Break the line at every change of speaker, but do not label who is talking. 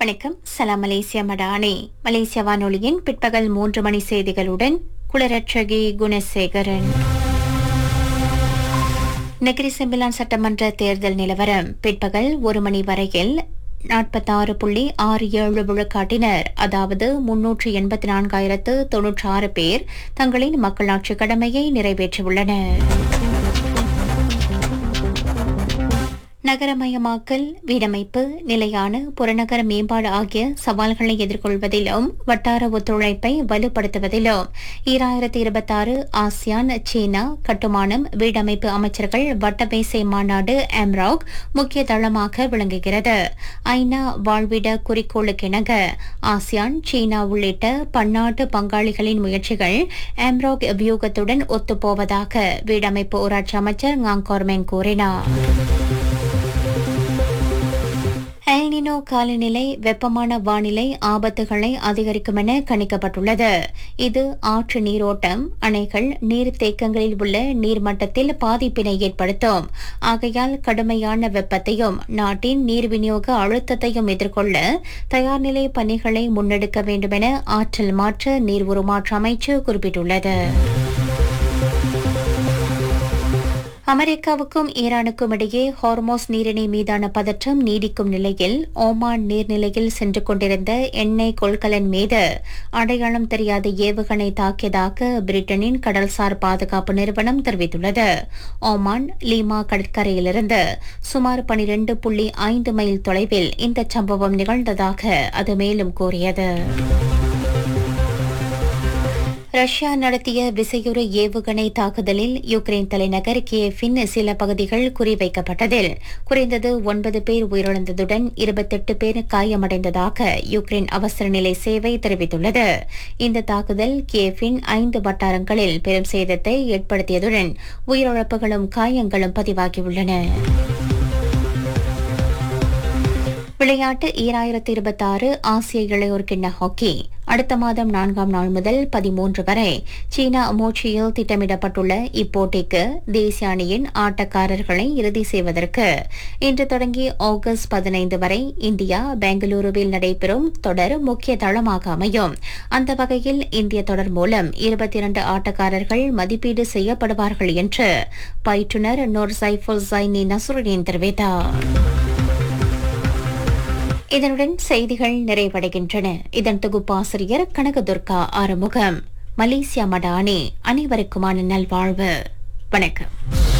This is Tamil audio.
வணக்கம் சலாம் மலேசியா மடானே மலேசிய வானொலியின் பிற்பகல் மூன்று மணி செய்திகளுடன் குளரட்சகி குணசேகரன் நெகிரி செம்பிலான் சட்டமன்ற தேர்தல் நிலவரம் பிற்பகல் ஒரு மணி வரையில் நாற்பத்தாறு புள்ளி ஆறு ஏழு விழுக்காட்டினர் அதாவது முன்னூற்று எண்பத்தி நான்காயிரத்து தொன்னூற்றி ஆறு பேர் தங்களின் மக்களாட்சி கடமையை நிறைவேற்றியுள்ளனர் நகரமயமாக்கல் வீடமைப்பு நிலையான புறநகர மேம்பாடு ஆகிய சவால்களை எதிர்கொள்வதிலும் வட்டார ஒத்துழைப்பை வலுப்படுத்துவதிலும் ஈராயிரத்தி இருபத்தாறு ஆசியான் சீனா கட்டுமானம் வீடமைப்பு அமைச்சர்கள் வட்டமேசை மாநாடு எம்ராக் முக்கிய தளமாக விளங்குகிறது ஐநா வாழ்விட குறிக்கோளுக்கிணங்க ஆசியான் சீனா உள்ளிட்ட பன்னாட்டு பங்காளிகளின் முயற்சிகள் எம்ராக் வியூகத்துடன் ஒத்துப்போவதாக வீடமைப்பு ஊராட்சி அமைச்சர் காங்கோர்மெங் கூறினார் எல்னினோ காலநிலை வெப்பமான வானிலை ஆபத்துகளை அதிகரிக்கும் என கணிக்கப்பட்டுள்ளது இது ஆற்று நீரோட்டம் அணைகள் நீர்த்தேக்கங்களில் உள்ள நீர்மட்டத்தில் பாதிப்பினை ஏற்படுத்தும் ஆகையால் கடுமையான வெப்பத்தையும் நாட்டின் நீர் விநியோக அழுத்தத்தையும் எதிர்கொள்ள தயார்நிலை பணிகளை முன்னெடுக்க வேண்டும் என ஆற்றல் மாற்ற நீர் உருமாற்ற அமைச்சு குறிப்பிட்டுள்ளது அமெரிக்காவுக்கும் ஈரானுக்கும் இடையே ஹார்மோஸ் நீரிணை மீதான பதற்றம் நீடிக்கும் நிலையில் ஓமான் நீர்நிலையில் சென்று கொண்டிருந்த எண்ணெய் கொள்கலன் மீது அடையாளம் தெரியாத ஏவுகணை தாக்கியதாக பிரிட்டனின் கடல்சார் பாதுகாப்பு நிறுவனம் தெரிவித்துள்ளது ஓமான் லீமா கடற்கரையிலிருந்து சுமார் பனிரெண்டு புள்ளி ஐந்து மைல் தொலைவில் இந்த சம்பவம் நிகழ்ந்ததாக அது மேலும் கூறியது ரஷ்யா நடத்திய விசையுற ஏவுகணை தாக்குதலில் யுக்ரைன் தலைநகர் கியேஃபின் சில பகுதிகள் குறிவைக்கப்பட்டதில் குறைந்தது ஒன்பது பேர் உயிரிழந்ததுடன் இருபத்தெட்டு பேர் காயமடைந்ததாக யுக்ரைன் அவசர நிலை சேவை தெரிவித்துள்ளது இந்த தாக்குதல் கியேஃபின் ஐந்து வட்டாரங்களில் பெரும் சேதத்தை ஏற்படுத்தியதுடன் உயிரிழப்புகளும் காயங்களும் பதிவாகியுள்ளன விளையாட்டு ஈராயிரத்தி இருபத்தி ஆறு ஆசிய இளையோர் கிண்ண ஹாக்கி அடுத்த மாதம் நான்காம் நாள் முதல் பதிமூன்று வரை சீனா மோச்சியில் திட்டமிடப்பட்டுள்ள இப்போட்டிக்கு தேசிய அணியின் ஆட்டக்காரர்களை இறுதி செய்வதற்கு இன்று தொடங்கி ஆகஸ்ட் பதினைந்து வரை இந்தியா பெங்களூருவில் நடைபெறும் தொடர் முக்கிய தளமாக அமையும் அந்த வகையில் இந்திய தொடர் மூலம் இருபத்தி இரண்டு ஆட்டக்காரர்கள் மதிப்பீடு செய்யப்படுவார்கள் என்று பயிற்றுநர் நூர் சைஃபுல் சைனி நசுருடீன் தெரிவித்தார் இதனுடன் செய்திகள் நிறைவடைகின்றன இதன் தொகுப்பாசிரியர் கனகதுர்கா ஆறுமுகம் மலேசியா மடானி அனைவருக்குமான நல்வாழ்வு வணக்கம்